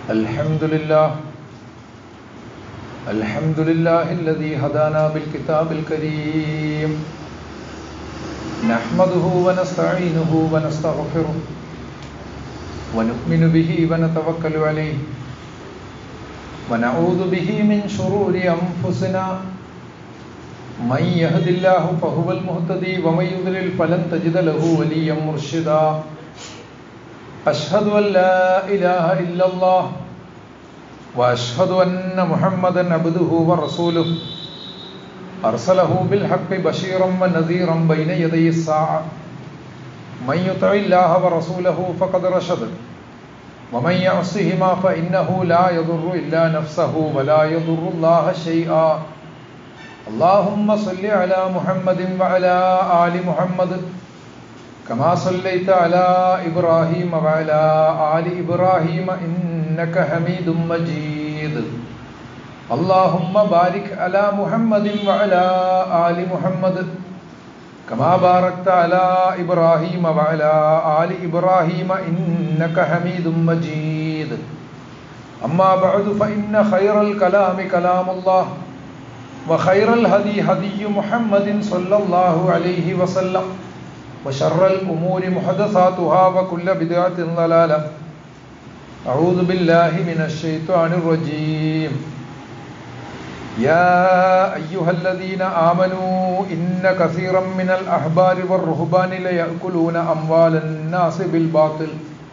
الحمد لله الحمد لله الذي هدانا بالكتاب الكريم نحمده ونستعينه ونستغفره ونؤمن به ونتوكل عليه ونعوذ به من شرور أنفسنا من يهد الله فهو المهتدي ومن يضلل فلن تجد له وليا مرشدا أشهد أن لا إله إلا الله وأشهد أن محمدا عبده ورسوله أرسله بالحق بشيرا ونذيرا بين يدي الساعة من يطع الله ورسوله فقد رشد ومن يعصهما فإنه لا يضر إلا نفسه ولا يضر الله شيئا اللهم صل على محمد وعلى آل محمد كما صليت على إبراهيم وعلى آل إبراهيم إنك حميد مجيد اللهم بارك على محمد وعلى آل محمد كما باركت على إبراهيم وعلى آل إبراهيم إنك حميد مجيد أما بعد فإن خير الكلام كلام الله وخير الهدي هدي محمد صلى الله عليه وسلم وشر الأمور محدثاتها وكل بدعة ضلالة أعوذ بالله من الشيطان الرجيم يا أيها الذين آمنوا إن كثيرا من الأحبار والرهبان ليأكلون أموال الناس بالباطل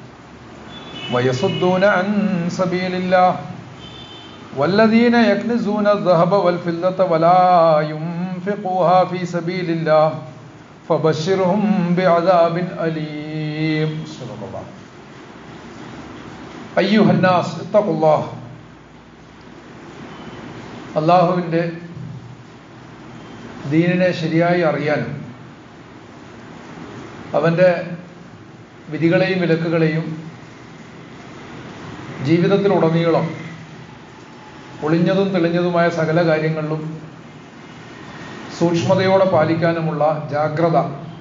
ويصدون عن سبيل الله والذين يكنزون الذهب والفضة ولا ينفقوها في سبيل الله فبشرهم بعذاب أليم صدق الله أيها الناس اتقوا الله അള്ളാഹുവിൻ്റെ ദീനിനെ ശരിയായി അറിയാനും അവൻ്റെ വിധികളെയും വിലക്കുകളെയും ജീവിതത്തിലുടനീളം ഒളിഞ്ഞതും തെളിഞ്ഞതുമായ സകല കാര്യങ്ങളിലും സൂക്ഷ്മതയോടെ പാലിക്കാനുമുള്ള ജാഗ്രത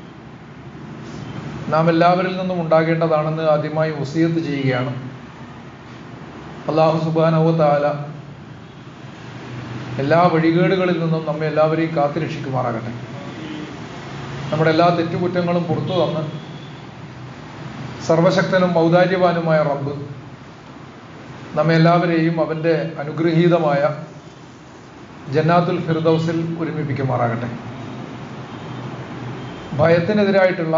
നാം എല്ലാവരിൽ നിന്നും ഉണ്ടാകേണ്ടതാണെന്ന് ആദ്യമായി വസീയത്ത് ചെയ്യുകയാണ് അള്ളാഹു സുബാനവ താല എല്ലാ വഴികേടുകളിൽ നിന്നും നമ്മെ എല്ലാവരെയും കാത്തുരക്ഷിക്കുമാറാകട്ടെ നമ്മുടെ എല്ലാ തെറ്റുകുറ്റങ്ങളും പുറത്തു തന്ന് സർവശക്തനും ഔദാര്യവാനുമായ റബ്ബ് നമ്മെ എല്ലാവരെയും അവൻ്റെ അനുഗ്രഹീതമായ ജന്നാത്തുൽ ഫിർദൌസിൽ ഒരുമിപ്പിക്കുമാറാകട്ടെ ഭയത്തിനെതിരായിട്ടുള്ള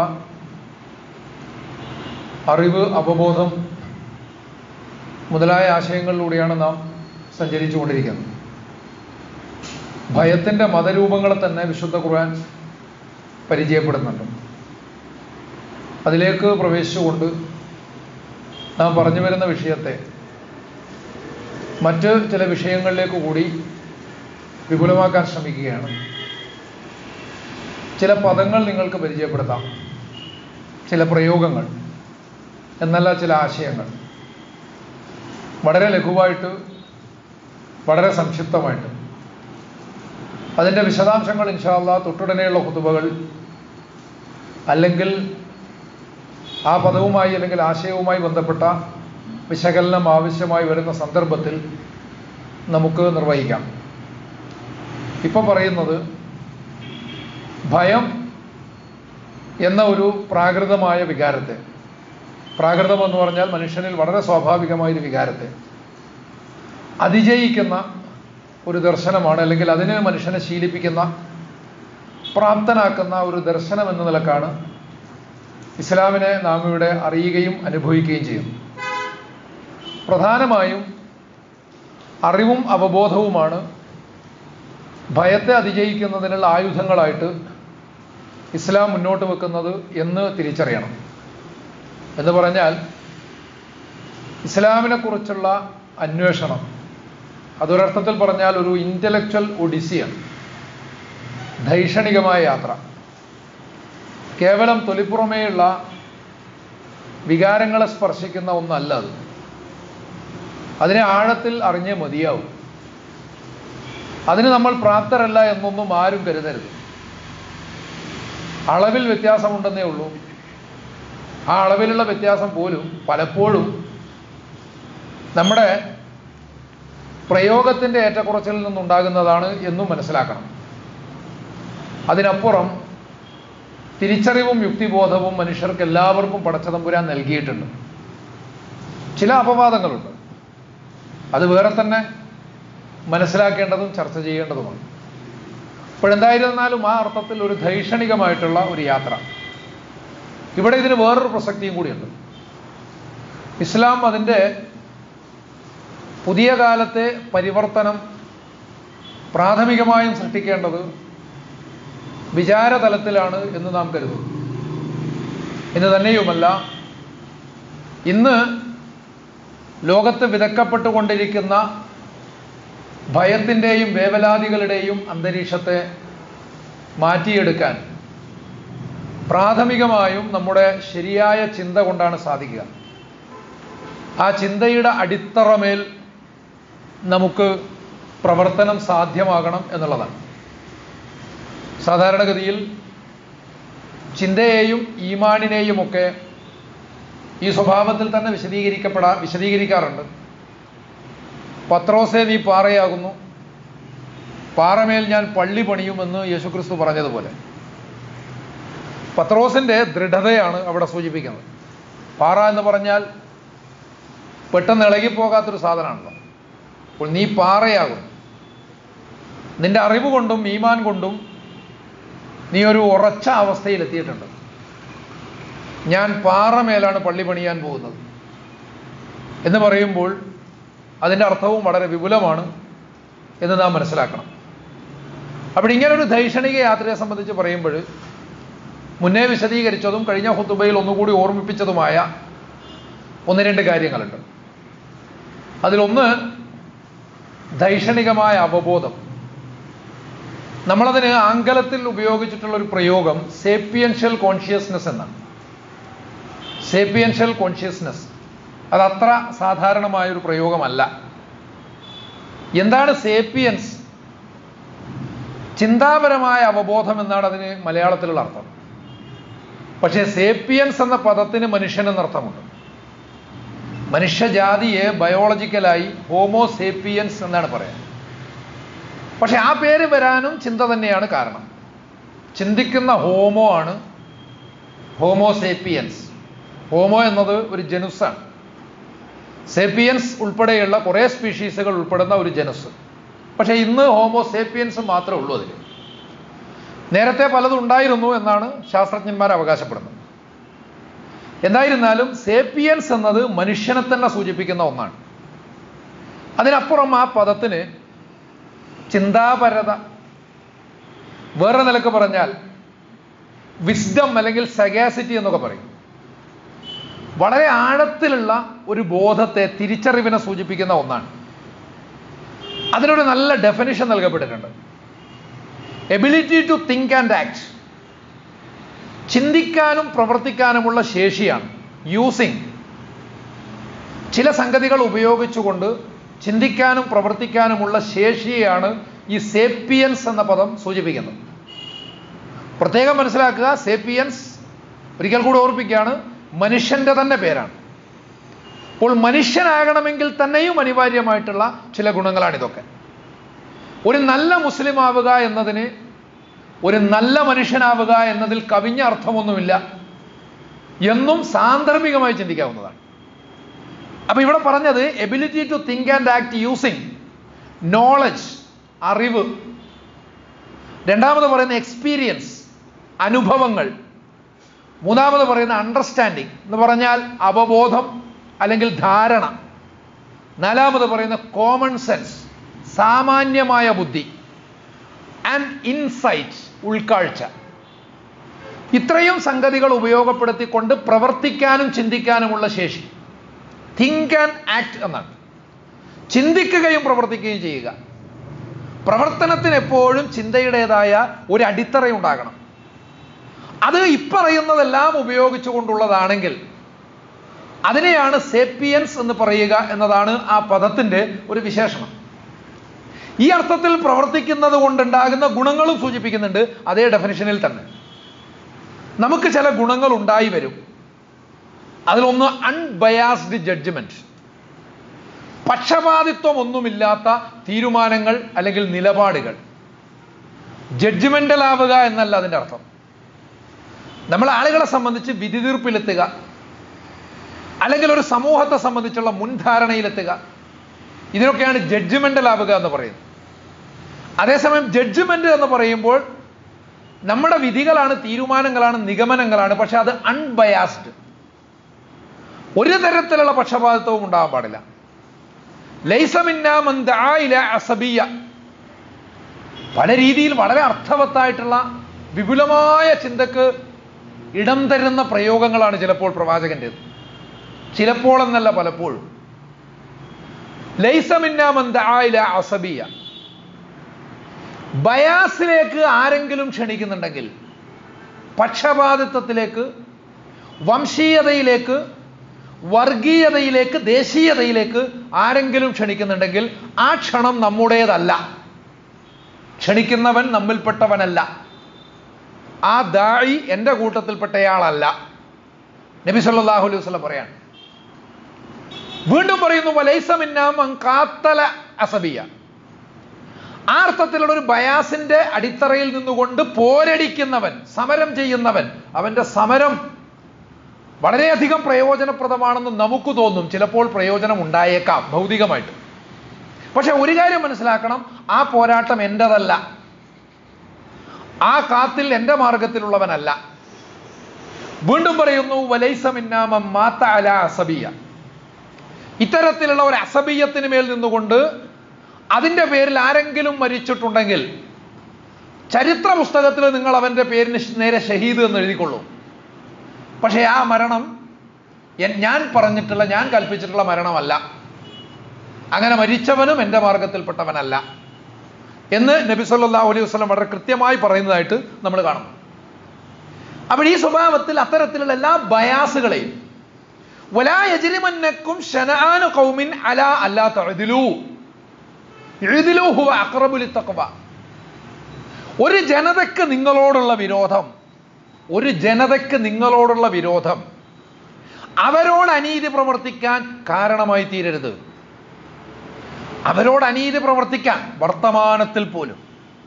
അറിവ് അവബോധം മുതലായ ആശയങ്ങളിലൂടെയാണ് നാം സഞ്ചരിച്ചു കൊണ്ടിരിക്കുന്നത് ഭയത്തിൻ്റെ മതരൂപങ്ങളെ തന്നെ വിശുദ്ധ ഖുർആൻ പരിചയപ്പെടുന്നുണ്ട് അതിലേക്ക് പ്രവേശിച്ചുകൊണ്ട് നാം പറഞ്ഞു വരുന്ന വിഷയത്തെ മറ്റ് ചില വിഷയങ്ങളിലേക്ക് കൂടി വിപുലമാക്കാൻ ശ്രമിക്കുകയാണ് ചില പദങ്ങൾ നിങ്ങൾക്ക് പരിചയപ്പെടുത്താം ചില പ്രയോഗങ്ങൾ എന്നല്ല ചില ആശയങ്ങൾ വളരെ ലഘുവായിട്ട് വളരെ സംക്ഷിപ്തമായിട്ട് അതിൻ്റെ വിശദാംശങ്ങൾ ഇൻഷാല്ല തൊട്ടുടനെയുള്ള കുതുബകൾ അല്ലെങ്കിൽ ആ പദവുമായി അല്ലെങ്കിൽ ആശയവുമായി ബന്ധപ്പെട്ട വിശകലനം ആവശ്യമായി വരുന്ന സന്ദർഭത്തിൽ നമുക്ക് നിർവഹിക്കാം ഇപ്പം പറയുന്നത് ഭയം എന്ന ഒരു പ്രാകൃതമായ വികാരത്തെ പ്രാകൃതം എന്ന് പറഞ്ഞാൽ മനുഷ്യനിൽ വളരെ സ്വാഭാവികമായൊരു വികാരത്തെ അതിജയിക്കുന്ന ഒരു ദർശനമാണ് അല്ലെങ്കിൽ അതിന് മനുഷ്യനെ ശീലിപ്പിക്കുന്ന പ്രാപ്തനാക്കുന്ന ഒരു ദർശനം എന്ന നിലക്കാണ് ഇസ്ലാമിനെ നാം ഇവിടെ അറിയുകയും അനുഭവിക്കുകയും ചെയ്യും പ്രധാനമായും അറിവും അവബോധവുമാണ് ഭയത്തെ അതിജയിക്കുന്നതിനുള്ള ആയുധങ്ങളായിട്ട് ഇസ്ലാം മുന്നോട്ട് വെക്കുന്നത് എന്ന് തിരിച്ചറിയണം എന്ന് പറഞ്ഞാൽ ഇസ്ലാമിനെ കുറിച്ചുള്ള അന്വേഷണം അതൊരർത്ഥത്തിൽ പറഞ്ഞാൽ ഒരു ഇൻ്റലക്ച്വൽ ഒഡിസിയാണ് ധൈഷണികമായ യാത്ര കേവലം തൊലിപ്പുറമേയുള്ള വികാരങ്ങളെ സ്പർശിക്കുന്ന ഒന്നല്ല അത് അതിനെ ആഴത്തിൽ അറിഞ്ഞേ മതിയാവും അതിന് നമ്മൾ പ്രാപ്തരല്ല എന്നൊന്നും ആരും കരുതരുത് അളവിൽ വ്യത്യാസമുണ്ടെന്നേ ഉള്ളൂ ആ അളവിലുള്ള വ്യത്യാസം പോലും പലപ്പോഴും നമ്മുടെ പ്രയോഗത്തിൻ്റെ ഏറ്റക്കുറച്ചിൽ നിന്നുണ്ടാകുന്നതാണ് എന്നും മനസ്സിലാക്കണം അതിനപ്പുറം തിരിച്ചറിവും യുക്തിബോധവും മനുഷ്യർക്ക് എല്ലാവർക്കും പടച്ചതമ്പുരാൻ നൽകിയിട്ടുണ്ട് ചില അപവാദങ്ങളുണ്ട് അത് വേറെ തന്നെ മനസ്സിലാക്കേണ്ടതും ചർച്ച ചെയ്യേണ്ടതുമാണ് ഇപ്പോഴെന്തായിരുന്നാലും ആ അർത്ഥത്തിൽ ഒരു ധൈഷണികമായിട്ടുള്ള ഒരു യാത്ര ഇവിടെ ഇതിന് വേറൊരു പ്രസക്തിയും കൂടിയുണ്ട് ഇസ്ലാം അതിൻ്റെ പുതിയ കാലത്തെ പരിവർത്തനം പ്രാഥമികമായും സൃഷ്ടിക്കേണ്ടത് വിചാരതലത്തിലാണ് എന്ന് നാം കരുതും എന്ന് തന്നെയുമല്ല ഇന്ന് ലോകത്ത് വിതക്കപ്പെട്ടുകൊണ്ടിരിക്കുന്ന ഭയത്തിൻ്റെയും വേവലാതികളുടെയും അന്തരീക്ഷത്തെ മാറ്റിയെടുക്കാൻ പ്രാഥമികമായും നമ്മുടെ ശരിയായ ചിന്ത കൊണ്ടാണ് സാധിക്കുക ആ ചിന്തയുടെ അടിത്തറമേൽ നമുക്ക് പ്രവർത്തനം സാധ്യമാകണം എന്നുള്ളതാണ് സാധാരണഗതിയിൽ ചിന്തയെയും ഈമാനിനെയും ഒക്കെ ഈ സ്വഭാവത്തിൽ തന്നെ വിശദീകരിക്കപ്പെടാ വിശദീകരിക്കാറുണ്ട് പത്രോസെ നീ പാറയാകുന്നു പാറമേൽ ഞാൻ പള്ളി പണിയുമെന്ന് യേശുക്രിസ്തു പറഞ്ഞതുപോലെ പത്രോസിൻ്റെ ദൃഢതയാണ് അവിടെ സൂചിപ്പിക്കുന്നത് പാറ എന്ന് പറഞ്ഞാൽ പെട്ടെന്ന് ഇളകിപ്പോകാത്തൊരു സാധനമാണല്ലോ അപ്പോൾ നീ പാറയാകും നിന്റെ അറിവ് കൊണ്ടും ഈമാൻ കൊണ്ടും നീ ഒരു ഉറച്ച അവസ്ഥയിൽ എത്തിയിട്ടുണ്ട് ഞാൻ പാറമേലാണ് പള്ളി പണിയാൻ പോകുന്നത് എന്ന് പറയുമ്പോൾ അതിൻ്റെ അർത്ഥവും വളരെ വിപുലമാണ് എന്ന് നാം മനസ്സിലാക്കണം അപ്പോൾ ഇങ്ങനൊരു ധൈഷണിക യാത്രയെ സംബന്ധിച്ച് പറയുമ്പോൾ മുന്നേ വിശദീകരിച്ചതും കഴിഞ്ഞ ഹുത്തുബയിൽ ഒന്നുകൂടി ഓർമ്മിപ്പിച്ചതുമായ ഒന്ന് രണ്ട് കാര്യങ്ങളുണ്ട് അതിലൊന്ന് ധൈഷണികമായ അവബോധം നമ്മളതിന് ആംഗലത്തിൽ ഉപയോഗിച്ചിട്ടുള്ള ഒരു പ്രയോഗം സേപ്പിയൻഷ്യൽ കോൺഷ്യസ്നെസ് എന്നാണ് സേപ്പിയൻഷ്യൽ കോൺഷ്യസ്നെസ് അതത്ര സാധാരണമായ ഒരു പ്രയോഗമല്ല എന്താണ് സേപ്പിയൻസ് ചിന്താപരമായ അവബോധം എന്നാണ് അതിന് മലയാളത്തിലുള്ള അർത്ഥം പക്ഷേ സേപ്പിയൻസ് എന്ന പദത്തിന് മനുഷ്യൻ എന്നർത്ഥമുണ്ട് മനുഷ്യജാതിയെ ബയോളജിക്കലായി ഹോമോ സേപ്പിയൻസ് എന്നാണ് പറയുന്നത് പക്ഷെ ആ പേര് വരാനും ചിന്ത തന്നെയാണ് കാരണം ചിന്തിക്കുന്ന ഹോമോ ആണ് ഹോമോ സേപ്പിയൻസ് ഹോമോ എന്നത് ഒരു ജനുസാണ് സേപ്പിയൻസ് ഉൾപ്പെടെയുള്ള കുറേ സ്പീഷീസുകൾ ഉൾപ്പെടുന്ന ഒരു ജനുസ് പക്ഷേ ഇന്ന് ഹോമോ സേപ്പിയൻസ് മാത്രമേ ഉള്ളൂ അതിൽ നേരത്തെ പലതും ഉണ്ടായിരുന്നു എന്നാണ് ശാസ്ത്രജ്ഞന്മാർ അവകാശപ്പെടുന്നത് എന്തായിരുന്നാലും സേപ്പിയൻസ് എന്നത് മനുഷ്യനെ തന്നെ സൂചിപ്പിക്കുന്ന ഒന്നാണ് അതിനപ്പുറം ആ പദത്തിന് ചിന്താപരത വേറെ നിലക്ക് പറഞ്ഞാൽ വിസ്ഡം അല്ലെങ്കിൽ സഗാസിറ്റി എന്നൊക്കെ പറയും വളരെ ആഴത്തിലുള്ള ഒരു ബോധത്തെ തിരിച്ചറിവിനെ സൂചിപ്പിക്കുന്ന ഒന്നാണ് അതിനൊരു നല്ല ഡെഫിനിഷൻ നൽകപ്പെട്ടിട്ടുണ്ട് ability to think and act ചിന്തിക്കാനും പ്രവർത്തിക്കാനുമുള്ള ശേഷിയാണ് യൂസിങ് ചില സംഗതികൾ ഉപയോഗിച്ചുകൊണ്ട് ചിന്തിക്കാനും പ്രവർത്തിക്കാനുമുള്ള ശേഷിയാണ് ഈ സേപ്പിയൻസ് എന്ന പദം സൂചിപ്പിക്കുന്നത് പ്രത്യേകം മനസ്സിലാക്കുക സേപ്പിയൻസ് ഒരിക്കൽ കൂടി ഓർപ്പിക്കുകയാണ് മനുഷ്യന്റെ തന്നെ പേരാണ് അപ്പോൾ മനുഷ്യനാകണമെങ്കിൽ തന്നെയും അനിവാര്യമായിട്ടുള്ള ചില ഗുണങ്ങളാണിതൊക്കെ ഒരു നല്ല മുസ്ലിം ആവുക എന്നതിന് ഒരു നല്ല മനുഷ്യനാവുക എന്നതിൽ കവിഞ്ഞ അർത്ഥമൊന്നുമില്ല എന്നും സാന്ദർഭികമായി ചിന്തിക്കാവുന്നതാണ് അപ്പൊ ഇവിടെ പറഞ്ഞത് ability to think and act using knowledge അറിവ് രണ്ടാമത് പറയുന്ന എക്സ്പീരിയൻസ് അനുഭവങ്ങൾ മൂന്നാമത് പറയുന്ന അണ്ടർസ്റ്റാൻഡിങ് എന്ന് പറഞ്ഞാൽ അവബോധം അല്ലെങ്കിൽ ധാരണ നാലാമത് പറയുന്ന കോമൺ സെൻസ് സാമാന്യമായ ബുദ്ധി ആൻഡ് ഇൻസൈറ്റ് ഉൾക്കാഴ്ച ഇത്രയും സംഗതികൾ ഉപയോഗപ്പെടുത്തിക്കൊണ്ട് പ്രവർത്തിക്കാനും ചിന്തിക്കാനുമുള്ള ശേഷി തിങ്ക് ആൻഡ് ആക്ട് എന്നാണ് ചിന്തിക്കുകയും പ്രവർത്തിക്കുകയും ചെയ്യുക പ്രവർത്തനത്തിന് എപ്പോഴും ചിന്തയുടേതായ ഒരു അടിത്തറയുണ്ടാകണം അത് ഇപ്പറയുന്നതെല്ലാം ഉപയോഗിച്ചുകൊണ്ടുള്ളതാണെങ്കിൽ അതിനെയാണ് സേപ്പിയൻസ് എന്ന് പറയുക എന്നതാണ് ആ പദത്തിൻ്റെ ഒരു വിശേഷണം ഈ അർത്ഥത്തിൽ പ്രവർത്തിക്കുന്നത് കൊണ്ടുണ്ടാകുന്ന ഗുണങ്ങളും സൂചിപ്പിക്കുന്നുണ്ട് അതേ ഡെഫിനിഷനിൽ തന്നെ നമുക്ക് ചില ഗുണങ്ങൾ ഉണ്ടായി വരും അതിലൊന്ന് അൺബയാസ്ഡ് ജഡ്ജ്മെന്റ് പക്ഷപാതിത്വം ഒന്നുമില്ലാത്ത തീരുമാനങ്ങൾ അല്ലെങ്കിൽ നിലപാടുകൾ ജഡ്ജ്മെന്റൽ ആവുക എന്നല്ല അതിൻ്റെ അർത്ഥം നമ്മൾ ആളുകളെ സംബന്ധിച്ച് വിധി തീർപ്പിലെത്തുക അല്ലെങ്കിൽ ഒരു സമൂഹത്തെ സംബന്ധിച്ചുള്ള മുൻധാരണയിലെത്തുക ഇതിനൊക്കെയാണ് ജഡ്ജ്മെന്റൽ ആവുക എന്ന് പറയുന്നത് അതേസമയം ജഡ്ജ്മെന്റ് എന്ന് പറയുമ്പോൾ നമ്മുടെ വിധികളാണ് തീരുമാനങ്ങളാണ് നിഗമനങ്ങളാണ് പക്ഷെ അത് അൺബയാസ്ഡ് ഒരു തരത്തിലുള്ള പക്ഷപാതിത്വവും ഉണ്ടാകാൻ പാടില്ല ലൈസമിന്നാമന്തായില അസബിയ പല രീതിയിൽ വളരെ അർത്ഥവത്തായിട്ടുള്ള വിപുലമായ ചിന്തക്ക് ഇടം തരുന്ന പ്രയോഗങ്ങളാണ് ചിലപ്പോൾ പ്രവാചകൻ്റെത് ചിലപ്പോൾ എന്നല്ല പലപ്പോഴും ലൈസമിന്നാമന്തായില അസബിയ ബയാസിലേക്ക് ആരെങ്കിലും ക്ഷണിക്കുന്നുണ്ടെങ്കിൽ പക്ഷപാതിത്വത്തിലേക്ക് വംശീയതയിലേക്ക് വർഗീയതയിലേക്ക് ദേശീയതയിലേക്ക് ആരെങ്കിലും ക്ഷണിക്കുന്നുണ്ടെങ്കിൽ ആ ക്ഷണം നമ്മുടേതല്ല ക്ഷണിക്കുന്നവൻ നമ്മിൽപ്പെട്ടവനല്ല ആ ദായി എൻ്റെ കൂട്ടത്തിൽപ്പെട്ടയാളല്ല നബി സല്ലല്ലാഹു അലൈഹി വസല്ലം പറയാണ് വീണ്ടും പറയുന്നു വലൈസമിന്നാം കാത്തല അസബിയ ആ അർത്ഥത്തിലുള്ള ഒരു ബയാസിന്റെ അടിത്തറയിൽ നിന്നുകൊണ്ട് പോരടിക്കുന്നവൻ സമരം ചെയ്യുന്നവൻ അവന്റെ സമരം വളരെയധികം പ്രയോജനപ്രദമാണെന്ന് നമുക്ക് തോന്നും ചിലപ്പോൾ പ്രയോജനം ഉണ്ടായേക്കാം ഭൗതികമായിട്ട് പക്ഷെ ഒരു കാര്യം മനസ്സിലാക്കണം ആ പോരാട്ടം എൻ്റെതല്ല ആ കാത്തിൽ എൻ്റെ മാർഗത്തിലുള്ളവനല്ല വീണ്ടും പറയുന്നു വലൈസമിന്നാമം മാത്ത അല അസബിയ ഇത്തരത്തിലുള്ള ഒരു അസബീയത്തിന് മേൽ നിന്നുകൊണ്ട് അതിൻ്റെ പേരിൽ ആരെങ്കിലും മരിച്ചിട്ടുണ്ടെങ്കിൽ ചരിത്ര പുസ്തകത്തിൽ നിങ്ങൾ അവൻ്റെ പേരിന് നേരെ ഷഹീദ് എന്ന് എഴുതിക്കൊള്ളൂ പക്ഷേ ആ മരണം എൻ- ഞാൻ പറഞ്ഞിട്ടുള്ള ഞാൻ കൽപ്പിച്ചിട്ടുള്ള മരണമല്ല അങ്ങനെ മരിച്ചവനും എൻ്റെ മാർഗത്തിൽപ്പെട്ടവനല്ല എന്ന് നബി സല്ലല്ലാഹു അലൈഹി വസല്ലം വളരെ കൃത്യമായി പറയുന്നതായിട്ട് നമ്മൾ കാണുന്നു അപ്പോൾ ഈ സ്വഭാവത്തിൽ അത്തരത്തിലുള്ള എല്ലാ ബയാസുകളെയും വലാ യജ്രിമന്നക്കും ശനആനു ഖൗമിൻ അലാ അല്ലാ തഅദിലു ഇഅ്ദിലു ഹുവ അഖറബു ലിത്തഖ്വ ഒരു ജനതയ്ക്ക് നിങ്ങളോടുള്ള വിരോധം ഒരു ജനതയ്ക്ക് നിങ്ങളോടുള്ള വിരോധം അവരോട് അനീതി പ്രവർത്തിക്കാൻ കാരണമായി തീരരുത് അവരോട് അനീതി പ്രവർത്തിക്കാൻ വർത്തമാനത്തിൽ പോലും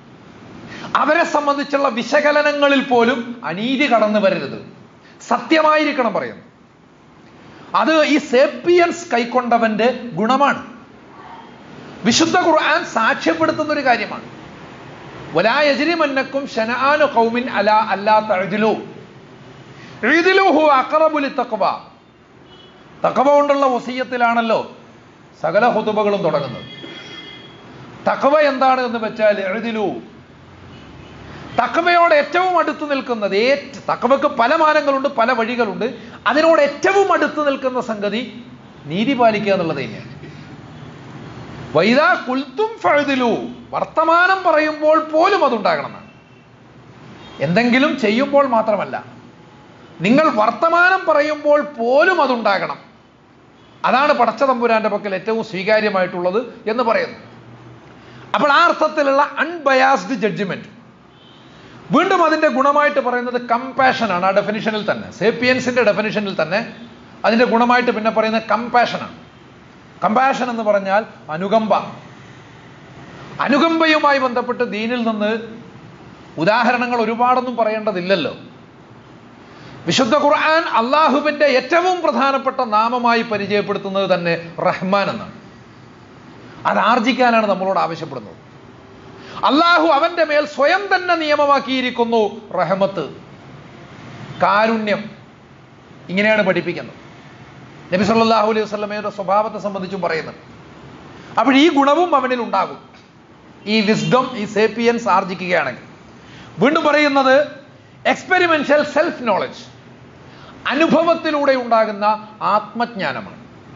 അവരെ സംബന്ധിച്ചുള്ള വിശകലനങ്ങളിൽ പോലും അനീതി കടന്നു വരരുത് സത്യമായിരിക്കണം പറയുന്നു അത് ഈ സേപ്പിയൻസ് കൈക്കൊണ്ടവന്റെ ഗുണമാണ് വിശുദ്ധ ഖുർആൻ സാക്ഷ്യപ്പെടുത്തുന്ന ഒരു കാര്യമാണ് വലായജിരിമന്നക്കും ഷനാനു കൗമിൻ അല അല്ലാ തഴുതിലു എഴുതിലുഹു അക്കറബുലി തക്കവ തക്കവ കൊണ്ടുള്ള വസീയത്തിലാണല്ലോ സകല ഹുതുബകളും തുടങ്ങുന്നത് തക്കവ എന്താണ് എന്ന് വെച്ചാൽ എഴുതിലു തക്കവയോട് ഏറ്റവും അടുത്ത് നിൽക്കുന്നത് ഏറ്റ് തക്കവക്ക് പല മാനങ്ങളുണ്ട് പല വഴികളുണ്ട് അതിനോട് ഏറ്റവും അടുത്ത് നിൽക്കുന്ന സംഗതി നീതി പാലിക്കുക എന്നുള്ളത് തന്നെയാണ് വൈദാ കുൽത്തും ഫഴുതിലു വർത്തമാനം പറയുമ്പോൾ പോലും അതുണ്ടാകണം എന്നാണ് എന്തെങ്കിലും ചെയ്യുമ്പോൾ മാത്രമല്ല നിങ്ങൾ വർത്തമാനം പറയുമ്പോൾ പോലും അതുണ്ടാകണം അതാണ് പടച്ച തമ്പുരാന്റെ പക്കൽ ഏറ്റവും സ്വീകാര്യമായിട്ടുള്ളത് എന്ന് പറയുന്നു അപ്പോൾ ആ അർത്ഥത്തിലുള്ള അൺബയാസ്ഡ് ജഡ്ജ്മെന്റ് വീണ്ടും അതിന്റെ ഗുണമായിട്ട് പറയുന്നത് കമ്പാഷൻ ആണ് ആ ഡെഫിനിഷനിൽ തന്നെ സേപ്പിയൻസിന്റെ ഡെഫിനിഷനിൽ തന്നെ അതിന്റെ ഗുണമായിട്ട് പിന്നെ പറയുന്നത് കമ്പാഷനാണ് കമ്പാഷൻ എന്ന് പറഞ്ഞാൽ അനുകമ്പ അനുകമ്പയുമായി ബന്ധപ്പെട്ട് ദീനിൽ നിന്ന് ഉദാഹരണങ്ങൾ ഒരുപാടൊന്നും പറയേണ്ടതില്ലല്ലോ വിശുദ്ധ ഖുർആൻ അള്ളാഹുവിന്റെ ഏറ്റവും പ്രധാനപ്പെട്ട നാമമായി പരിചയപ്പെടുത്തുന്നത് തന്നെ റഹ്മാൻ എന്നാണ് അത് ആർജിക്കാനാണ് നമ്മളോട് ആവശ്യപ്പെടുന്നത് അള്ളാഹു അവന്റെ മേൽ സ്വയം തന്നെ നിയമമാക്കിയിരിക്കുന്നു റഹമത്ത് കാരുണ്യം ഇങ്ങനെയാണ് പഠിപ്പിക്കുന്നത് നബി സല്ലല്ലാഹു അലൈഹി വസല്ലമയുടെ സ്വഭാവത്തെ സംബന്ധിച്ചും പറയുന്നുണ്ട് അപ്പോൾ ഈ ഗുണവും അവനിൽ ഉണ്ടാകും ഈ വിസ്ഡം ഈ സേപ്പിയൻസ് ആർജിക്കുകയാണെങ്കിൽ വീണ്ടും പറയുന്നത് എക്സ്പെരിമെൻഷ്യൽ സെൽഫ് നോളജ് അനുഭവത്തിലൂടെ ഉണ്ടാകുന്ന ആത്മജ്ഞാനമാണ്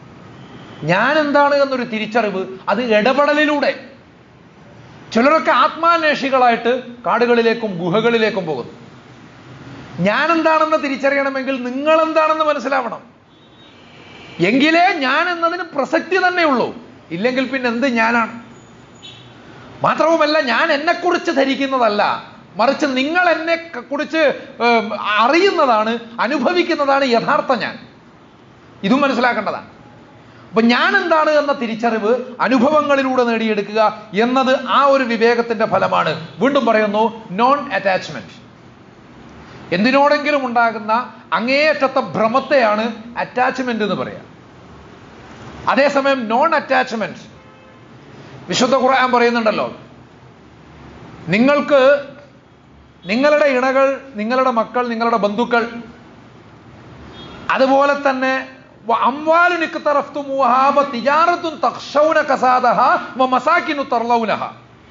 ഞാൻ എന്താണ് എന്നൊരു തിരിച്ചറിവ് അത് ഇടപെടലിലൂടെ ചിലരൊക്കെ ആത്മാന്വേഷികളായിട്ട് കാടുകളിലേക്കും ഗുഹകളിലേക്കും പോകുന്നു ഞാൻ എന്താണെന്ന് തിരിച്ചറിയണമെങ്കിൽ നിങ്ങൾ എന്താണെന്ന് മനസ്സിലാവണം എങ്കിലേ ഞാൻ എന്നതിന് പ്രസക്തി തന്നെയുള്ളൂ ഇല്ലെങ്കിൽ പിന്നെ എന്ത് ഞാനാണ് മാത്രവുമല്ല ഞാൻ എന്നെക്കുറിച്ച് ധരിക്കുന്നതല്ല മറിച്ച് നിങ്ങൾ എന്നെ ക- കുറിച്ച് ഏം, അറിയുന്നതാണ് അനുഭവിക്കുന്നതാണ് യഥാർത്ഥ ഞാൻ ഇതും മനസ്സിലാക്കേണ്ടതാണ് അപ്പൊ ഞാൻ എന്താണ് എന്ന തിരിച്ചറിവ് അനുഭവങ്ങളിലൂടെ നേടിയെടുക്കുക എന്നത് ആ ഒരു വിവേകത്തിന്റെ ഫലമാണ് വീണ്ടും പറയുന്നു നോൺ അറ്റാച്ച്മെന്റ് എന്തിനോടെങ്കിലും ഉണ്ടാകുന്ന അങ്ങേയറ്റത്തെ ഭ്രമത്തെയാണ് അറ്റാച്ച്മെന്റ് എന്ന് പറയാം അതേസമയം നോൺ അറ്റാച്ച്മെന്റ് വിശുദ്ധ ഖുർആൻ പറയുന്നുണ്ടല്ലോ നിങ്ങൾക്ക് നിങ്ങളുടെ ഇണകൾ നിങ്ങളുടെ മക്കൾ നിങ്ങളുടെ ബന്ധുക്കൾ അതുപോലെ തന്നെ അംവാലു നിക്തറഫ്തുമൂഹാബ തിജാറത്തുൻ തഖ്ശൗന കസാദഹ വ മസാകിനു തർലൗനഹ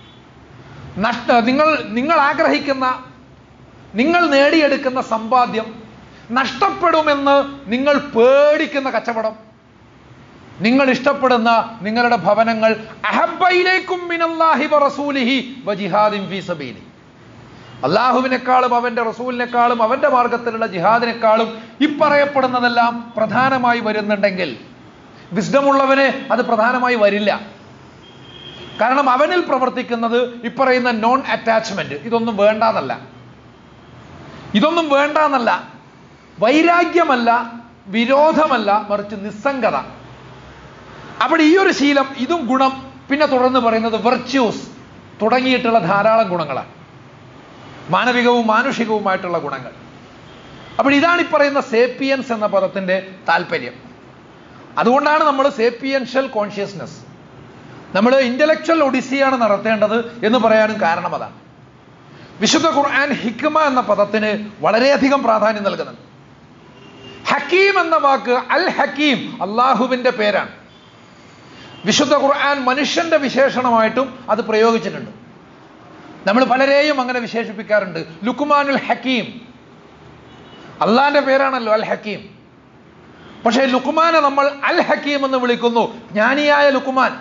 നഷ്ട നിങ്ങൾ നിങ്ങൾ ആഗ്രഹിക്കുന്ന നിങ്ങൾ നേടിയെടുക്കുന്ന സമ്പാദ്യം നഷ്ടപ്പെടുമെന്ന് നിങ്ങൾ പേടിക്കുന്ന കച്ചവടം നിങ്ങൾ ഇഷ്ടപ്പെടുന്ന നിങ്ങളുടെ ഭവനങ്ങൾ അഹബയിലേക്കും മിനല്ലാഹി വ റസൂലിഹി വ ജിഹാദിൻ ഫീ സബീലി അള്ളാഹുവിനേക്കാളും അവന്റെ റസൂലിനേക്കാളും അവന്റെ മാർഗത്തിലുള്ള ജിഹാദിനേക്കാളും ഇപ്പറയപ്പെടുന്നതെല്ലാം പ്രധാനമായി വരുന്നുണ്ടെങ്കിൽ വിസ്ഡമുള്ളവന് അത് പ്രധാനമായി വരില്ല കാരണം അവനിൽ പ്രവർത്തിക്കുന്നത് ഇപ്പറയുന്ന നോൺ അറ്റാച്ച്മെന്റ് ഇതൊന്നും വേണ്ടാന്നല്ല ഇതൊന്നും വേണ്ടാന്നല്ല വൈരാഗ്യമല്ല വിരോധമല്ല മറിച്ച് നിസ്സംഗത അവിടെ ഈ ഒരു ശീലം ഇതും ഗുണം പിന്നെ തുടർന്ന് പറയുന്നത് വെർച്യൂസ് തുടങ്ങിയിട്ടുള്ള ധാരാളം ഗുണങ്ങളാണ് മാനവികവും മാനുഷികവുമായിട്ടുള്ള ഗുണങ്ങൾ അപ്പോൾ ഇതാണ് ഈ പറയുന്ന സേപ്പിയൻസ് എന്ന പദത്തിന്റെ താല്പര്യം അതുകൊണ്ടാണ് നമ്മൾ സേപ്പിയൻഷ്യൽ കോൺഷ്യസ്നെസ് നമ്മൾ ഇന്റലക്ച്വൽ ഒഡിസിയാണ് നടത്തേണ്ടത് എന്ന് പറയാനും കാരണം അതാണ് വിശുദ്ധ ഖുർആൻ ഹിക്മ എന്ന പദത്തിന് വളരെയധികം പ്രാധാന്യം നൽകുന്നുണ്ട് ഹക്കീം എന്ന വാക്ക് അൽ ഹക്കീം അള്ളാഹുവിന്റെ പേരാണ് വിശുദ്ധ ഖുർആൻ മനുഷ്യന്റെ വിശേഷണമായിട്ടും അത് പ്രയോഗിച്ചിട്ടുണ്ട് നമ്മൾ പലരെയും അങ്ങനെ വിശേഷിപ്പിക്കാറുണ്ട് ലുക്കുമാനുൽ ഹക്കീം അള്ളാന്റെ പേരാണല്ലോ അൽ ഹക്കീം പക്ഷേ ലുക്കുമാനെ നമ്മൾ അൽ ഹക്കീം എന്ന് വിളിക്കുന്നു ജ്ഞാനിയായ ലുക്കുമാൻ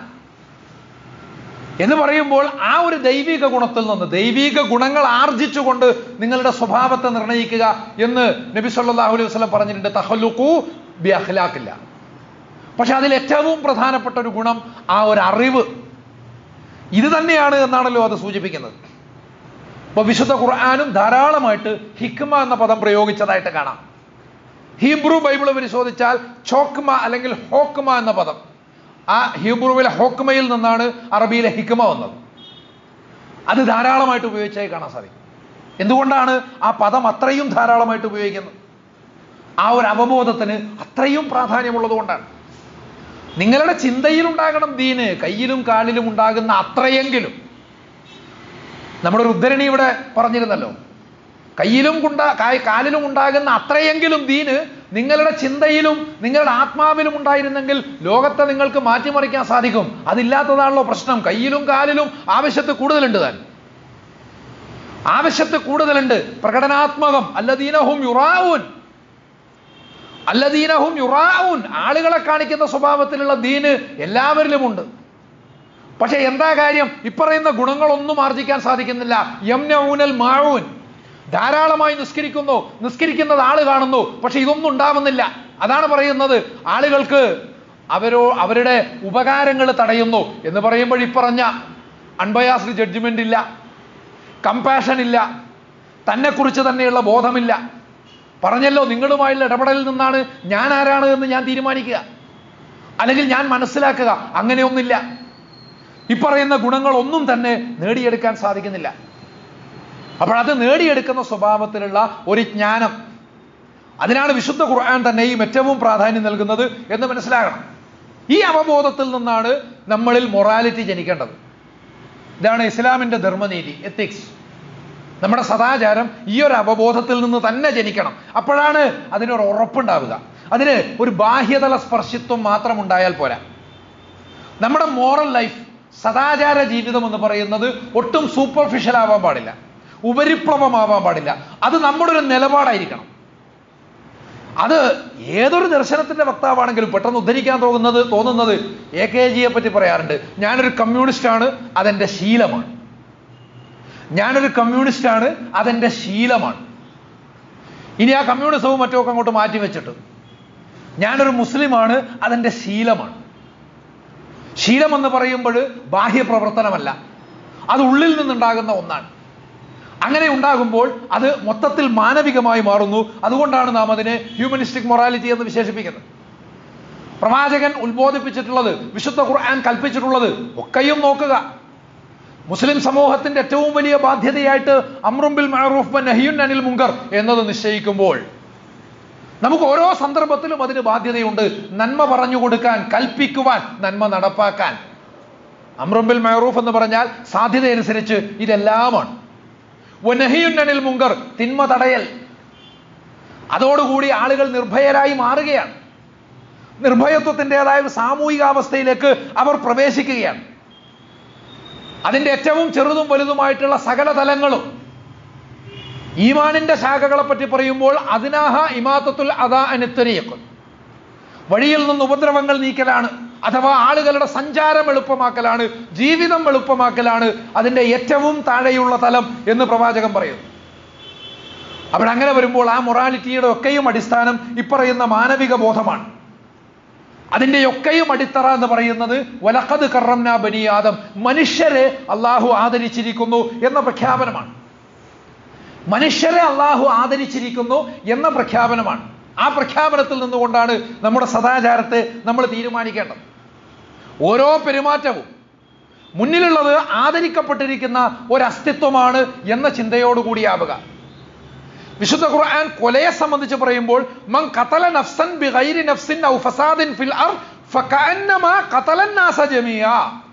എന്ന് പറയുമ്പോൾ ആ ഒരു ദൈവിക ഗുണത്തിൽ നിന്ന് ദൈവിക ഗുണങ്ങൾ ആർജിച്ചുകൊണ്ട് നിങ്ങളുടെ സ്വഭാവത്തെ നിർണ്ണയിക്കുക എന്ന് നബി സല്ലല്ലാഹു അലൈഹി വസല്ലം പറഞ്ഞിട്ടുണ്ട് തഹല്ലുഖു ബി അഖ്ലാഖില്ല പക്ഷെ അതിൽ ഏറ്റവും പ്രധാനപ്പെട്ട ഒരു ഗുണം ആ ഒരു അറിവ് ഇത് തന്നെയാണ് എന്നാണല്ലോ അത് സൂചിപ്പിക്കുന്നത് അപ്പൊ വിശുദ്ധ ഖുർആാനും ധാരാളമായിട്ട് ഹിക്മ എന്ന പദം പ്രയോഗിച്ചതായിട്ട് കാണാം ഹീബ്രു ബൈബിൾ പരിശോധിച്ചാൽ ചോക്മ അല്ലെങ്കിൽ ഹോക്മ എന്ന പദം ആ ഹീബ്രുവിലെ ഹോക്മയിൽ നിന്നാണ് അറബിയിലെ ഹിക്മ വന്നത് അത് ധാരാളമായിട്ട് ഉപയോഗിച്ചായി കാണാൻ സാധിക്കും എന്തുകൊണ്ടാണ് ആ പദം അത്രയും ധാരാളമായിട്ട് ഉപയോഗിക്കുന്നത് ആ ഒരു അവബോധത്തിന് അത്രയും പ്രാധാന്യമുള്ളത് കൊണ്ടാണ് നിങ്ങളുടെ ചിന്തയിൽ ഉണ്ടാകണം ദീന് കയ്യിലും കാലിലും ഉണ്ടാകുന്ന അത്രയെങ്കിലും നമ്മുടെ ഒരു ഉദ്ധരണി ഇവിടെ പറഞ്ഞിരുന്നല്ലോ കയ്യിലും കുണ്ടാ കാലിലും ഉണ്ടാകുന്ന അത്രയെങ്കിലും ദീന് നിങ്ങളുടെ ചിന്തയിലും നിങ്ങളുടെ ആത്മാവിലും ഉണ്ടായിരുന്നെങ്കിൽ ലോകത്തെ നിങ്ങൾക്ക് മാറ്റിമറിക്കാൻ സാധിക്കും അതില്ലാത്തതാണല്ലോ പ്രശ്നം കയ്യിലും കാലിലും ആവശ്യത്ത് കൂടുതലുണ്ട് താൻ ആവശ്യത്ത് കൂടുതലുണ്ട് പ്രകടനാത്മകം അല്ലദീനഹും യുറാവൂൻ അല്ലദീനഹും യുറാവൂൻ ആളുകളെ കാണിക്കുന്ന സ്വഭാവത്തിലുള്ള ദീന് എല്ലാവരിലുമുണ്ട് പക്ഷെ എന്താ കാര്യം ഇപ്പറയുന്ന ഗുണങ്ങളൊന്നും ആർജിക്കാൻ സാധിക്കുന്നില്ല യംനഊനൽ മാവൂൻ ധാരാളമായി നിസ്കരിക്കുന്നു നിസ്കരിക്കുന്നത് ആള് കാണുന്നു പക്ഷെ ഇതൊന്നും ഉണ്ടാവുന്നില്ല അതാണ് പറയുന്നത് ആളുകൾക്ക് അവരോ അവരുടെ ഉപകാരങ്ങൾ തടയുന്നു എന്ന് പറയുമ്പോൾ ഇപ്പറഞ്ഞ അൺബയാസ്ഡ് ജഡ്ജ്മെന്റ് ഇല്ല കമ്പാഷൻ ഇല്ല തന്നെക്കുറിച്ച് തന്നെയുള്ള ബോധമില്ല പറഞ്ഞല്ലോ നിങ്ങളുമായുള്ള ഇടപെടലിൽ നിന്നാണ് ഞാൻ ആരാണ് എന്ന് ഞാൻ തീരുമാനിക്കുക അല്ലെങ്കിൽ ഞാൻ മനസ്സിലാക്കുക അങ്ങനെയൊന്നില്ല ഇപ്പറയുന്ന ഗുണങ്ങളൊന്നും തന്നെ നേടിയെടുക്കാൻ സാധിക്കുന്നില്ല അപ്പോൾ അത് നേടിയെടുക്കുന്ന സ്വഭാവത്തിലുള്ള ഒരു ജ്ഞാനം അതിനാണ് വിശുദ്ധ ഖുർആൻ തന്നെയും ഏറ്റവും പ്രാധാന്യം നൽകുന്നത് എന്ന് മനസ്സിലാകണം ഈ അവബോധത്തിൽ നിന്നാണ് നമ്മളിൽ മൊറാലിറ്റി ജനിക്കേണ്ടത് ഇതാണ് ഇസ്ലാമിന്റെ ധർമ്മനീതി എത്തിക്സ് നമ്മുടെ സദാചാരം ഈ ഒരു അവബോധത്തിൽ നിന്ന് തന്നെ ജനിക്കണം അപ്പോഴാണ് അതിനൊരു ഉറപ്പുണ്ടാവുക അതിന് ഒരു ബാഹ്യതല സ്പർശിത്വം മാത്രം ഉണ്ടായാൽ പോരാ നമ്മുടെ മോറൽ ലൈഫ് സദാചാര ജീവിതം എന്ന് പറയുന്നത് ഒട്ടും സൂപ്പർഫിഷ്യൽ ആവാൻ പാടില്ല ഉപരിപ്ലവമാവാൻ പാടില്ല അത് നമ്മുടെ ഒരു നിലപാടായിരിക്കണം അത് ഏതൊരു ദർശനത്തിന്റെ വക്താവാണെങ്കിലും പെട്ടെന്ന് ഉദ്ധരിക്കാൻ തോന്നുന്നത് തോന്നുന്നത് എ കെ ജിയെ പറ്റി പറയാറുണ്ട് ഞാനൊരു കമ്മ്യൂണിസ്റ്റാണ് അതെന്റെ ശീലമാണ് ഞാനൊരു കമ്മ്യൂണിസ്റ്റാണ് അതെന്റെ ശീലമാണ് ഇനി ആ കമ്മ്യൂണിസവും മറ്റുമൊക്കെ അങ്ങോട്ട് മാറ്റി വെച്ചിട്ട് ഞാനൊരു മുസ്ലിമാണ് അതെന്റെ ശീലമാണ് ശീലം എന്ന് പറയുമ്പോൾ ബാഹ്യപ്രവർത്തനമല്ല അത് ഉള്ളിൽ നിന്നുണ്ടാകുന്ന ഒന്നാണ് അങ്ങനെ ഉണ്ടാകുമ്പോൾ അത് മൊത്തത്തിൽ മാനവികമായി മാറുന്നു അതുകൊണ്ടാണ് നാം അതിനെ ഹ്യൂമനിസ്റ്റിക് മൊറാലിറ്റി എന്ന് വിശേഷിപ്പിക്കുന്നത് പ്രവാചകൻ ഉത്ബോധിപ്പിച്ചിട്ടുള്ളത് വിശുദ്ധ ഖുർആൻ കൽപ്പിച്ചിട്ടുള്ളത് ഒക്കെയും നോക്കുക മുസ്ലിം സമൂഹത്തിന്റെ ഏറ്റവും വലിയ ബാധ്യതയായിട്ട് അമ്രുംബിൽ മഅറൂഫ് നഹിയുൻ അനിൽ മുങ്കർ എന്നത് നിശ്ചയിക്കുമ്പോൾ നമുക്ക് ഓരോ സന്ദർഭത്തിലും അതിന് ബാധ്യതയുണ്ട് നന്മ പറഞ്ഞു കൊടുക്കാൻ കൽപ്പിക്കുവാൻ നന്മ നടപ്പാക്കാൻ അമ്രുംബിൽ മഅറൂഫ് എന്ന് പറഞ്ഞാൽ സാധ്യതയനുസരിച്ച് ഇതെല്ലാമാണ് വനഹിയുൻ അനിൽ മുങ്കർ തിന്മ തടയൽ അതോടുകൂടി ആളുകൾ നിർഭയരായി മാറുകയാണ് നിർഭയത്വത്തിൻ്റെതായ ഒരു സാമൂഹികാവസ്ഥയിലേക്ക് അവർ പ്രവേശിക്കുകയാണ് അതിന്റെ ഏറ്റവും ചെറുതും വലുതുമായിട്ടുള്ള സകല തലങ്ങളും ഈമാനിന്റെ ശാഖകളെ പറ്റി പറയുമ്പോൾ അതിനാഹ ഇമാത്തത്തുൽ അദാ അനുത്തരിയക്കും വഴിയിൽ നിന്ന് ഉപദ്രവങ്ങൾ നീക്കലാണ് അഥവാ ആളുകളുടെ സഞ്ചാരം എളുപ്പമാക്കലാണ് ജീവിതം എളുപ്പമാക്കലാണ് അതിന്റെ ഏറ്റവും താഴെയുള്ള തലം എന്ന് പ്രവാചകൻ പറയുന്നു അവിടെ അങ്ങനെ വരുമ്പോൾ ആ മൊറാലിറ്റിയുടെ ഒക്കെയും അടിസ്ഥാനം ഇപ്പറയുന്ന മാനവിക ബോധമാണ് അതിന്റെ ഒക്കെയും അടിത്തറ എന്ന് പറയുന്നത് വലക്കത് കറംന ബനി ആദം മനുഷ്യരെ അള്ളാഹു ആദരിച്ചിരിക്കുന്നു എന്ന പ്രഖ്യാപനമാണ് മനുഷ്യരെ അള്ളാഹു ആദരിച്ചിരിക്കുന്നു എന്ന പ്രഖ്യാപനമാണ് ആ പ്രഖ്യാപനത്തിൽ നിന്നുകൊണ്ടാണ് നമ്മുടെ സദാചാരത്തെ നമ്മൾ തീരുമാനിക്കേണ്ടത് ഓരോ പെരുമാറ്റവും മുന്നിലുള്ളത് ആദരിക്കപ്പെട്ടിരിക്കുന്ന ഒരു അസ്തിത്വമാണ് എന്ന ചിന്തയോടുകൂടിയാവുക വിശുദ്ധ ഖുർആൻ കൊലയെ സംബന്ധിച്ച് പറയുമ്പോൾ മൻ ഖതല നഫ്സൻ ബിഗൈരി നഫ്സിൻ ഔ ഫസാദിൻ ഫിൽ അർ ഫകഅന്നമാ ഖതല നാസ ജമിയ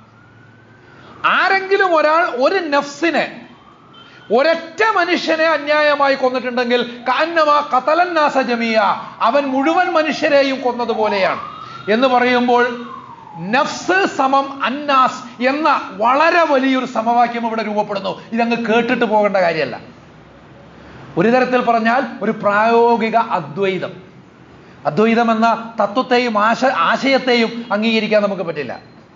ആരെങ്കിലും ഒരാൾ ഒരു നഫ്സിനെ ഒരൊറ്റ മനുഷ്യനെ അന്യായമായി കൊന്നിട്ടുണ്ടെങ്കിൽ കഅന്നമാ ഖതലൻ നാസ ജമിയ അവൻ മുഴുവൻ മനുഷ്യരെയും കൊന്നതുപോലെയാണ് എന്ന് പറയുമ്പോൾ നഫ്സ് സമം അന്നാസ് എന്ന വളരെ വലിയൊരു സമവാക്യം ഇവിടെ രൂപപ്പെടുന്നു ഇതങ്ങ് കേട്ടിട്ട് പോകേണ്ട കാര്യമല്ല ഒരു തരത്തിൽ പറഞ്ഞാൽ ഒരു പ്രായോഗിക അദ്വൈതം അദ്വൈതം എന്ന തത്വത്തെയും ആശ ആശയത്തെയും അംഗീകരിക്കാൻ നമുക്ക് പറ്റില്ല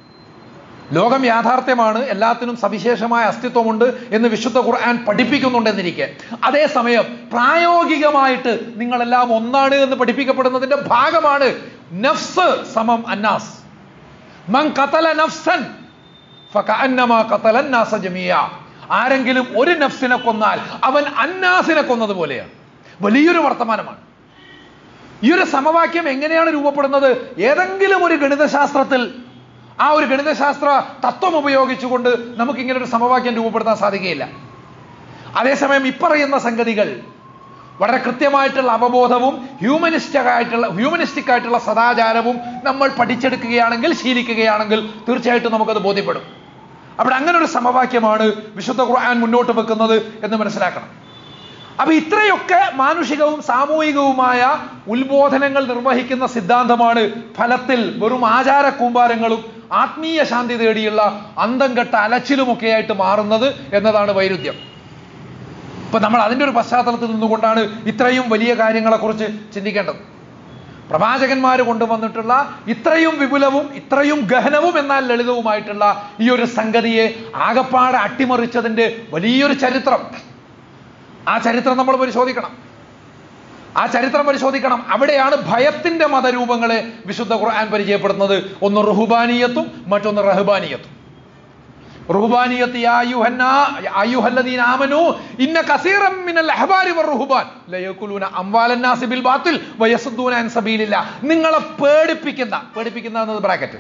ലോകം യാഥാർത്ഥ്യമാണ് എല്ലാത്തിനും സവിശേഷമായ അസ്തിത്വമുണ്ട് എന്ന് വിശുദ്ധ ഖുർആൻ പഠിപ്പിക്കുന്നുണ്ടെന്നിരിക്കെ അതേസമയം പ്രായോഗികമായിട്ട് നിങ്ങളെല്ലാം ഒന്നാണ് എന്ന് പഠിപ്പിക്കപ്പെടുന്നതിന്റെ ഭാഗമാണ് നഫ്സ് സമം അന്നാസ് മൻ ഖതല നഫ്സൻ ഫകഅന്നമാ ഖതല അന്നാസ ജമിയ ആരെങ്കിലും ഒരു നഫ്സിനെ കൊന്നാൽ അവൻ അന്നാസിനെ കൊന്നതുപോലെയാണ് വലിയൊരു വർത്തമാനമാണ് ഈ ഒരു സമവാക്യം എങ്ങനെയാണ് രൂപപ്പെടുന്നത് ഏതെങ്കിലും ഒരു ഗണിതശാസ്ത്രത്തിൽ ആ ഒരു ഗണിതശാസ്ത്ര തത്വം ഉപയോഗിച്ചുകൊണ്ട് നമുക്ക് ഇങ്ങനെ ഒരു സമവാക്യം രൂപപ്പെടുത്താൻ സാധിക്കുകയില്ല അതേസമയം ഇപ്പറയുന്ന സംഗതികൾ വളരെ കൃത്യമായിട്ടുള്ള അവബോധവും ഹ്യൂമനിസ്റ്റിക് ആയിട്ടുള്ള ഹ്യൂമനിസ്റ്റിക് ആയിട്ടുള്ള സദാചാരവും നമ്മൾ പഠിച്ചെടുക്കുകയാണെങ്കിൽ ശീലിക്കുകയാണെങ്കിൽ തീർച്ചയായിട്ടും നമുക്കത് ബോധ്യപ്പെടും അവിടെ അങ്ങനെ ഒരു സമവാക്യമാണ് വിശുദ്ധ ഖുർആൻ മുന്നോട്ട് വെക്കുന്നത് എന്ന് മനസ്സിലാക്കണം അപ്പൊ ഇത്രയൊക്കെ മാനുഷികവും സാമൂഹികവുമായ ഉത്ബോധനങ്ങൾ നിർവഹിക്കുന്ന സിദ്ധാന്തമാണ് ഫലത്തിൽ വെറും ആചാര കൂമ്പാരങ്ങളും ആത്മീയ ശാന്തി തേടിയുള്ള അന്തം കെട്ട അലച്ചിലുമൊക്കെയായിട്ട് മാറുന്നത് എന്നതാണ് വൈരുദ്ധ്യം ഇപ്പൊ നമ്മൾ അതിന്റെ ഒരു പശ്ചാത്തലത്തിൽ നിന്നുകൊണ്ടാണ് ഇത്രയും വലിയ കാര്യങ്ങളെക്കുറിച്ച് ചിന്തിക്കേണ്ടത് പ്രവാചകന്മാർ കൊണ്ടുവന്നിട്ടുള്ള ഇത്രയും വിപുലവും ഇത്രയും ഗഹനവും എന്നാൽ ലളിതവുമായിട്ടുള്ള ഈ ഒരു സംഗതിയെ ആകപ്പാടെ അട്ടിമറിച്ചതിന്റെ വലിയൊരു ചരിത്രം ആ ചരിത്രം നമ്മൾ പരിശോധിക്കണം ആ ചരിത്രം പരിശോധിക്കണം അവിടെയാണ് ഭയത്തിന്റെ മതരൂപങ്ങളെ വിശുദ്ധ ഖുർആൻ പരിചയപ്പെടുന്നത് ഒന്ന് റുഹുബാനിയത്തും മറ്റൊന്ന് റഹ്ബാനിയത്തും റുഹുബാനിയത്ത് യാ അയ്യുഹന്നാ അയ്യുഹല്ലദീന ആമനൂ ഇന്ന കസീറം മിനൽ അഹ്ബാരി വറുഹുബാൻ ലയകുലൂന അംവാലന്നാസി ബിൽ ബാത്തിൽ വയസുദ്ദൂന അൻ സബീലില്ല നിങ്ങളെ പേടിപ്പിക്കുന്ന പേടിപ്പിക്കുന്ന എന്നത് ബ്രാക്കറ്റ്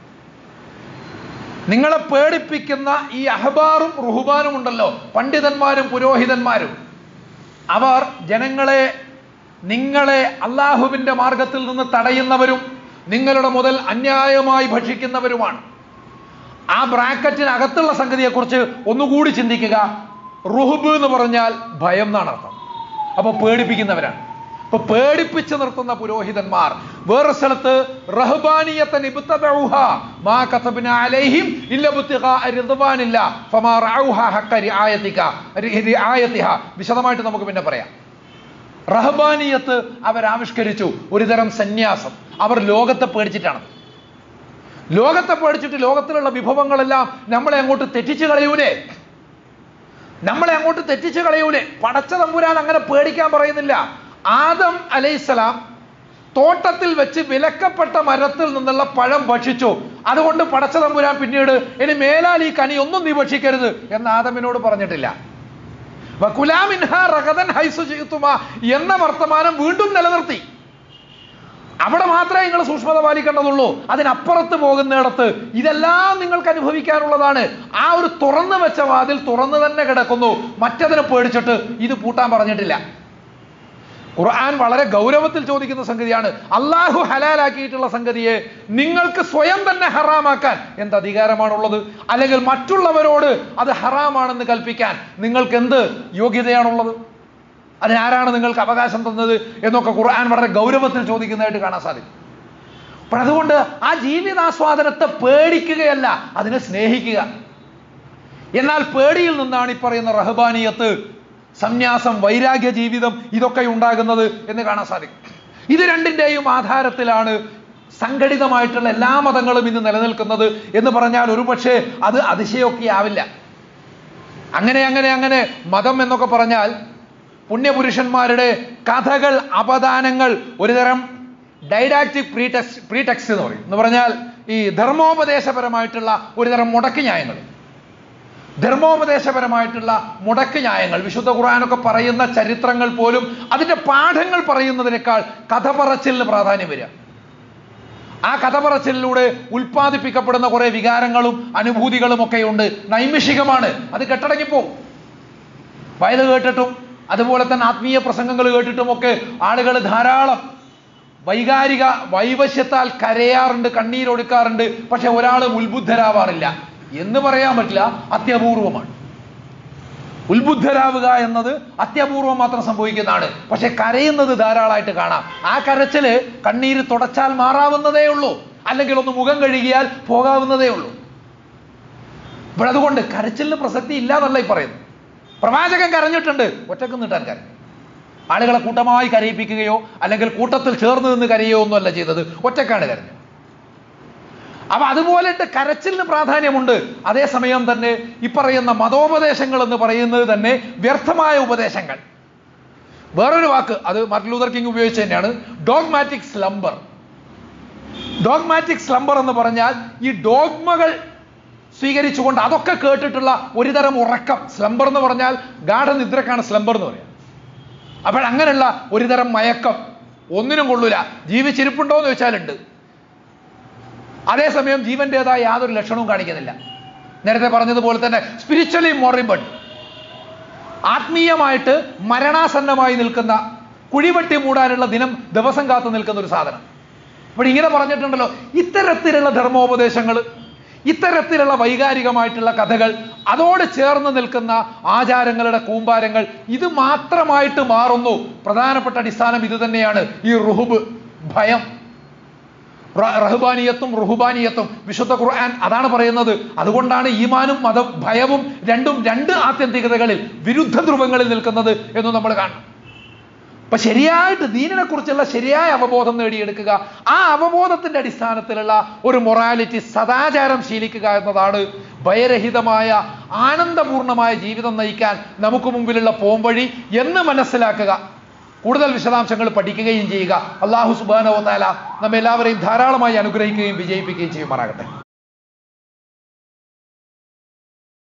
നിങ്ങളെ പേടിപ്പിക്കുന്ന ഈ അഹ്ബാറും റുഹുബാനും ഉണ്ടല്ലോ പണ്ഡിതന്മാരും പുരോഹിതന്മാരും അവർ ജനങ്ങളെ നിങ്ങളെ അള്ളാഹുവിന്റെ മാർഗത്തിൽ നിന്ന് തടയുന്നവരും നിങ്ങളുടെ മുതൽ അന്യായമായി ഭക്ഷിക്കുന്നവരുമാണ് ആ ബ്രാക്കറ്റിനകത്തുള്ള സംഗതിയെക്കുറിച്ച് ഒന്നുകൂടി ചിന്തിക്കുക റുഹുബ് എന്ന് പറഞ്ഞാൽ ഭയം എന്നാണ് അർത്ഥം അപ്പൊ പേടിപ്പിക്കുന്നവരാണ് ഇപ്പൊ പേടിപ്പിച്ചു നിർത്തുന്ന പുരോഹിതന്മാർ വേറെ സ്ഥലത്ത് റഹ്ബാനിയത്തൻ ഇബ്തബഉഹ മാ കതബ്ന അലൈഹിം ഇല്ല ബുത്തിഖാ റിദ്വാനില്ല ഫമാ റഔഹ ഹഖ റിആയതിക റിആയതിഹ വിശദമായിട്ട് നമുക്ക് പിന്നെ പറയാം റഹ്ബാനിയത്ത് അവർ ആവിഷ്കരിച്ചു ഒരുതരം സന്യാസം അവർ ലോകത്തെ പേടിച്ചിട്ടാണ് ലോകത്തെ പേടിച്ചിട്ട് ലോകത്തിലുള്ള വിഭവങ്ങളെല്ലാം നമ്മളെ അങ്ങോട്ട് തെറ്റിച്ചു കളയൂലേ നമ്മളെ അങ്ങോട്ട് തെറ്റിച്ചു കളയൂലേ പടച്ച തമ്പുരാൻ അങ്ങനെ പേടിക്കാൻ പറയുന്നില്ല ആദം അലൈസലാം തോട്ടത്തിൽ വെച്ച് വിലക്കപ്പെട്ട മരത്തിൽ നിന്നുള്ള പഴം ഭക്ഷിച്ചു അതുകൊണ്ട് പടച്ച തമ്പുരാൻ പിന്നീട് ഇനി മേലാൽ ഈ കനി ഒന്നും നീ ഭക്ഷിക്കരുത് എന്ന് ആദമിനോട് പറഞ്ഞിട്ടില്ല വകുലാമിൻഹ റഗദൻ ഹൈസു ചെയ്യുത്തുമ എന്ന വർത്തമാനം വീണ്ടും നിലനിർത്തി അവിടെ മാത്രമേ നിങ്ങൾ സൂക്ഷ്മത പാലിക്കേണ്ടതുള്ളൂ അതിനപ്പുറത്ത് പോകുന്നിടത്ത് ഇതെല്ലാം നിങ്ങൾക്ക് അനുഭവിക്കാനുള്ളതാണ് ആ ഒരു തുറന്നു വെച്ച വാതിൽ തുറന്നു തന്നെ കിടക്കുന്നു മറ്റതിനെ പേടിച്ചിട്ട് ഇത് പൂട്ടാൻ പറഞ്ഞിട്ടില്ല ഖുർആൻ വളരെ ഗൗരവത്തിൽ ചോദിക്കുന്ന സംഗതിയാണ് അള്ളാഹു ഹലാലാക്കിയിട്ടുള്ള സംഗതിയെ നിങ്ങൾക്ക് സ്വയം തന്നെ ഹറാമാക്കാൻ എന്ത് അധികാരമാണുള്ളത് അല്ലെങ്കിൽ മറ്റുള്ളവരോട് അത് ഹറാമാണെന്ന് കൽപ്പിക്കാൻ നിങ്ങൾക്ക് എന്ത് യോഗ്യതയാണുള്ളത് അതിനാരാണ് നിങ്ങൾക്ക് അവകാശം തന്നത് എന്നൊക്കെ ഖുർആൻ വളരെ ഗൗരവത്തിൽ ചോദിക്കുന്നതായിട്ട് കാണാൻ സാധിക്കും അപ്പോൾ അതുകൊണ്ട് ആ ജീവിതാസ്വാദനത്തെ പേടിക്കുകയല്ല അതിനെ സ്നേഹിക്കുക എന്നാൽ പേടിയിൽ നിന്നാണ് ഈ പറയുന്ന റഹബാനിയത്ത് സംന്യാസം വൈരാഗ്യ ജീവിതം ഇതൊക്കെ ഉണ്ടാകുന്നത് എന്ന് കാണാൻ സാധിക്കും ഇത് രണ്ടിൻ്റെയും ആധാരത്തിലാണ് സംഘടിതമായിട്ടുള്ള എല്ലാ മതങ്ങളും ഇന്ന് നിലനിൽക്കുന്നത് എന്ന് പറഞ്ഞാൽ ഒരുപക്ഷെ അത് അതിശയൊക്കെ ആവില്ല അങ്ങനെ അങ്ങനെ അങ്ങനെ മതം എന്നൊക്കെ പറഞ്ഞാൽ പുണ്യപുരുഷന്മാരുടെ കഥകൾ അപദാനങ്ങൾ ഒരുതരം ഡൈഡാക്റ്റിക് പ്രീടെക്സ് പ്രീടെക്സ്റ്റ് എന്ന് പറയും എന്ന് പറഞ്ഞാൽ ഈ ധർമ്മോപദേശപരമായിട്ടുള്ള ഒരുതരം മുടക്ക് ന്യായങ്ങൾ ധർമ്മോപദേശപരമായിട്ടുള്ള മുടക്ക് ന്യായങ്ങൾ വിശുദ്ധ ഖുർആാനൊക്കെ പറയുന്ന ചരിത്രങ്ങൾ പോലും അതിന്റെ പാഠങ്ങൾ പറയുന്നതിനേക്കാൾ കഥ പറച്ചിലിന് പ്രാധാന്യം വരിക ആ കഥ പറച്ചിലിലൂടെ ഉൽപ്പാദിപ്പിക്കപ്പെടുന്ന കുറെ വികാരങ്ങളും അനുഭൂതികളും ഒക്കെ ഉണ്ട് നൈമിഷികമാണ് അത് കെട്ടടങ്ങിപ്പോവും വയത് കേട്ടിട്ടും അതുപോലെ തന്നെ ആത്മീയ പ്രസംഗങ്ങൾ കേട്ടിട്ടുമൊക്കെ ആളുകൾ ധാരാളം വൈകാരിക വൈവശ്യത്താൽ കരയാറുണ്ട് കണ്ണീരൊടുക്കാറുണ്ട് പക്ഷെ ഒരാളും ഉത്ബുദ്ധരാവാറില്ല എന്ന് പറയാൻ പറ്റില്ല അത്യപൂർവമാണ് ഉത്ബുദ്ധരാവുക എന്നത് അത്യപൂർവം മാത്രം സംഭവിക്കുന്നതാണ് പക്ഷെ കരയുന്നത് ധാരാളമായിട്ട് കാണാം ആ കരച്ചില് കണ്ണീര് തുടച്ചാൽ മാറാവുന്നതേ ഉള്ളൂ അല്ലെങ്കിൽ ഒന്ന് മുഖം കഴുകിയാൽ പോകാവുന്നതേ ഉള്ളൂ അപ്പോൾ അതുകൊണ്ട് കരച്ചിലിന് പ്രസക്തി ഇല്ല എന്നല്ല ഈ പറയുന്നത് പ്രവാചകൻ കരഞ്ഞിട്ടുണ്ട് ഒറ്റക്ക് നീട്ടാൻ കരഞ്ഞു ആളുകളെ കൂട്ടമായി കരയിപ്പിക്കുകയോ അല്ലെങ്കിൽ കൂട്ടത്തിൽ ചേർന്ന് നിന്ന് കരയുകയോ ഒന്നുമല്ല ചെയ്തത് ഒറ്റക്കാണ് കരഞ്ഞത് അപ്പൊ അതുപോലെ കരച്ചിലിന് പ്രാധാന്യമുണ്ട് അതേസമയം തന്നെ ഈ പറയുന്ന മതോപദേശങ്ങൾ എന്ന് പറയുന്നത് തന്നെ വ്യർത്ഥമായ ഉപദേശങ്ങൾ വേറൊരു വാക്ക് അത് മാർട്ടിൻ ലൂതർ കിങ് ഉപയോഗിച്ച് തന്നെയാണ് ഡോഗ്മാറ്റിക് സ്ലംബർ ഡോഗ്മാറ്റിക് സ്ലംബർ എന്ന് പറഞ്ഞാൽ ഈ ഡോഗ്മകൾ സ്വീകരിച്ചുകൊണ്ട് അതൊക്കെ കേട്ടിട്ടുള്ള ഒരുതരം ഉറക്കം സ്ലംബർ എന്ന് പറഞ്ഞാൽ ഗാഠനിദ്രക്കാണ് സ്ലംബർ എന്ന് പറയാം അപ്പോൾ അങ്ങനെയുള്ള ഒരുതരം മയക്കം ഒന്നിനും കൊള്ളൂല ജീവിച്ചിരിപ്പുണ്ടോ എന്ന് ചോദിച്ചാലുണ്ട് അതേസമയം ജീവന്റേതായ യാതൊരു ലക്ഷണവും കാണിക്കുന്നില്ല നേരത്തെ പറഞ്ഞതുപോലെ തന്നെ സ്പിരിച്വലി മോറിബഡ് ആത്മീയമായിട്ട് മരണാസന്നമായി നിൽക്കുന്ന കുഴിവെട്ടി മൂടാനുള്ള ദിനം ദിവസം കാത്തു നിൽക്കുന്ന ഒരു സാധനം അപ്പോൾ ഇങ്ങനെ പറഞ്ഞിട്ടുണ്ടല്ലോ ഇത്തരത്തിലുള്ള ധർമ്മോപദേശങ്ങൾ ഇത്തരത്തിലുള്ള വൈകാരികമായിട്ടുള്ള കഥകൾ അതോട് ചേർന്ന് നിൽക്കുന്ന ആചാരങ്ങളുടെ കൂമ്പാരങ്ങൾ ഇത് മാത്രമായിട്ട് മാറുന്നു പ്രധാനപ്പെട്ട അടിസ്ഥാനം ഇത് തന്നെയാണ് ഈ റുഹുബ് ഭയം റഹുബാനിയത്തും റുഹുബാനിയത്തും വിശുദ്ധ ഖുർആൻ അതാണ് പറയുന്നത് അതുകൊണ്ടാണ് ഈമാനും മതം ഭയവും രണ്ടും രണ്ട് ആത്യന്തികതകളിൽ വിരുദ്ധ ധ്രുവങ്ങളിൽ നിൽക്കുന്നത് എന്ന് നമ്മൾ കാണണം അപ്പൊ ശരിയായിട്ട് ദീനിനെ കുറിച്ചുള്ള ശരിയായ അവബോധം നേടിയെടുക്കുക ആ അവബോധത്തിന്റെ അടിസ്ഥാനത്തിലുള്ള ഒരു മൊറാലിറ്റി സദാചാരം ശീലിക്കുക എന്നതാണ് ഭയരഹിതമായ ആനന്ദപൂർണമായ ജീവിതം നയിക്കാൻ നമുക്ക് മുമ്പിലുള്ള പോംവഴി എന്ന് മനസ്സിലാക്കുക കൂടുതൽ വിശദാംശങ്ങൾ പഠിക്കുകയും ചെയ്യുക അള്ളാഹു സുബാനോ താല നമ്മെല്ലാവരെയും ധാരാളമായി അനുഗ്രഹിക്കുകയും വിജയിപ്പിക്കുകയും ചെയ്യുമാറാകട്ടെ